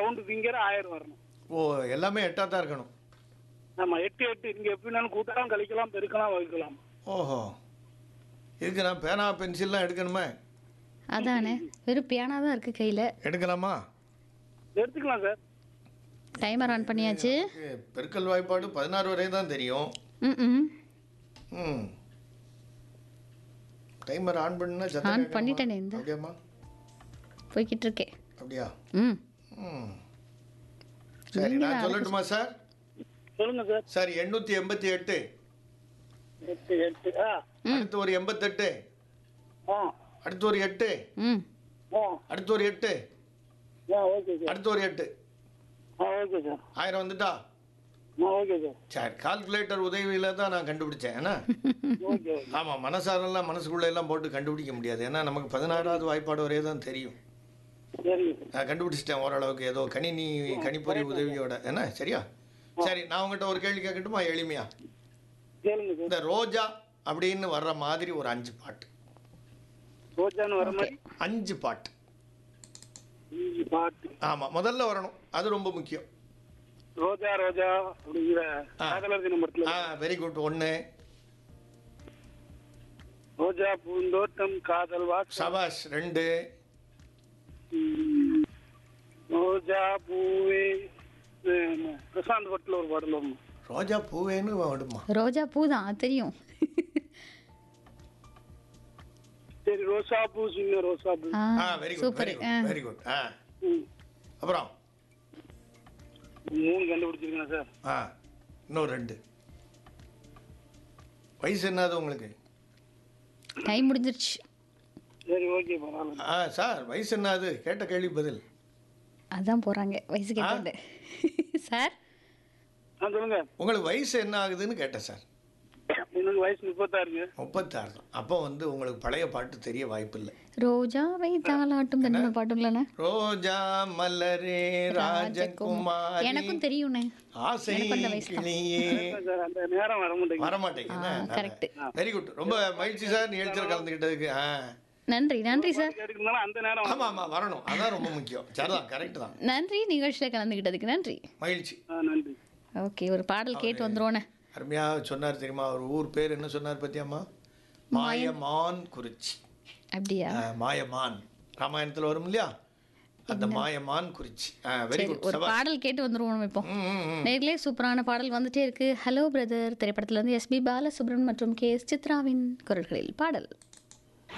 Round finger ஆயிரம் வரணும் ஓ எல்லாமே எட்டாக தான் இருக்கணும் ஆமா எட்டு எட்டு இங்க எப்படினாலும் கூட்டலாம் கழிக்கலாம் பெருக்கலாம் வகுக்கலாம் ஓஹோ இதுக்கு நான் பேனா பென்சில்லாம் எடுக்கணுமே அதானே வெறும் பியானா தான் இருக்குது கையில் எடுக்கலாமா எடுத்துக்கலாம் சார் டைமர் ஆன் பண்ணியாச்சு எனக்கு பெருக்கல் வாய்ப்பாடு பதினாறு வரை தான் தெரியும் ம் ம் ம் டைமர் ஆன் பண்ணா சத்தம் ஆன் கேட்கணுமா? பண்ணிட்டேனே இந்த. அப்படியாம்மா போய்கிட்டு இருக்கேன் அப்படியா ம் ம் சரி நான் சொல்லட்டுமா சார் சொல்லுங்க சார் சார் எண்ணூற்றி எண்பத்தி எட்டு எட்டு எட்டு ஆ அடுத்து ஒரு எண்பத்தெட்டு ஆ அடுத்து ஒரு எட்டு ம் ஆ அடுத்து ஒரு எட்டு ஆ ஓகே சார் அடுத்து ஒரு எட்டு ஆ ஓகே சார் ஆயிரம் வந்துட்டா ஆ ஓகே சார் சரி கால்குலேட்டர் உதவியில் தான் நான் கண்டுபிடிச்சேன் ஏன்னா ஓகே ஓகே ஆமாம் மனசாரெல்லாம் மனசுக்குள்ளே எல்லாம் போட்டு கண்டுபிடிக்க முடியாது ஏன்னா நமக்கு பதினாறாவது வாய்ப்பாடு வரையே தான் தெரியும் சரிங்க சார் நான் கண்டுபிடிச்சிட்டேன் ஓரளவுக்கு ஏதோ கணினி கணிப்பொறி உதவியோட என்ன சரியா சரி நான் உங்கள்கிட்ட ஒரு கேள்வி கேட்கட்டுமா எளிமையா கேளுங்க சார் இந்த ரோஜா அப்படின்னு வர்ற மாதிரி ஒரு அஞ்சு பாட்டு ரோஜான்னு வர மாதிரி அஞ்சு பாட்டு இஞ்சி பாட்டு ஆமாம் முதல்ல வரணும் அது ரொம்ப முக்கியம் ரோஜா ரோஜா அப்படிங்கிற ஆ. காதலர் தினம் படத்துல ஆ வெரி குட் ஒன்று ரோஜா பூந்தோட்டம் காதல் வாசம் சபாஷ் ரெண்டு ம், ரோஜா பூவே அஹ், பிரசாந்த் பட்டில் ஒரு பாடல் வரும் ரோஜா பூவேன்னு விடுமா ரோஜா பூ தான் அது தெரியும் சரி ரோசா பூ சின்ன ரோசா பூ ஆ ஆ very good super very ah good very good ஆ ம். அப்புறம் மூணு கண்டுபிடிச்சிருக்கேன் சார் ஆ இன்னும் ரெண்டு வயசு என்னது உங்களுக்கு டைம் முடிஞ்சிருச்சு சரி ஓகே பரவாயில்ல ஆ சார் வயசு என்னது கேட்ட கேள்வி பதில் அதான் போகிறாங்க வயசு கேட்டு சார் ஆ சொல்லுங்க உங்களுக்கு வயசு என்ன ஆகுதுன்னு கேட்டேன் சார் எனக்கு வயசு முப்பத்தாறுங்க முப்பத்தாறு தான் அப்போ வந்து உங்களுக்கு பழைய பாட்டு தெரிய வாய்ப்பு இல்லை ரோஜாவை தாளாட்டும் தண்ணி பாட்டும் இல்லைண்ணே ரோஜா மலரே ராஜகுமாரி எனக்கும் தெரியும்ண்ணே ஆசை எனக்கு அந்த வயசு தான். கிளியே சார் அந்த நேரம் வர மாட்டேங்குது வர மாட்டேங்குது correct. வெரி குட் ரொம்ப மகிழ்ச்சி சார் நிகழ்ச்சியில் கலந்துக்கிட்டதுக்கு ஆ நன்றி நன்றி சார் எடுக்கிறதுனால அந்த நேரம் ஆமாம் ஆமாம் வரணும் அதான் ரொம்ப முக்கியம் சரிதான் கரெக்ட் தான் நன்றி நிகழ்ச்சியில் கலந்துக்கிட்டதுக்கு நன்றி மகிழ்ச்சி ஆ நன்றி ஓகே ஒரு பாடல் கேட்டு வந்துருவோண்ணே அருமையாக சொன்னார் தெரியுமா அவர் ஊர் பேர் என்ன சொன்னார் பத்தியாம்மா மாயமான் குறிச்சி அப்படியா ஆ, மாயமான் ராமாயணத்தில் வரும் இல்லையா அந்த மாயமான் குறிச்சி வெரி சரி குட் ஒரு பாடல் கேட்டு வந்துருவோம் இப்போ ம் ம், ம் நேர்களே சூப்பரான பாடல் வந்துட்டே இருக்கு ஹலோ பிரதர் திரைப்படத்துல இருந்து எஸ்பி பாலசுப்ரமணியன் மற்றும் கே எஸ் சித்ராவின் குரல்களில் பாடல்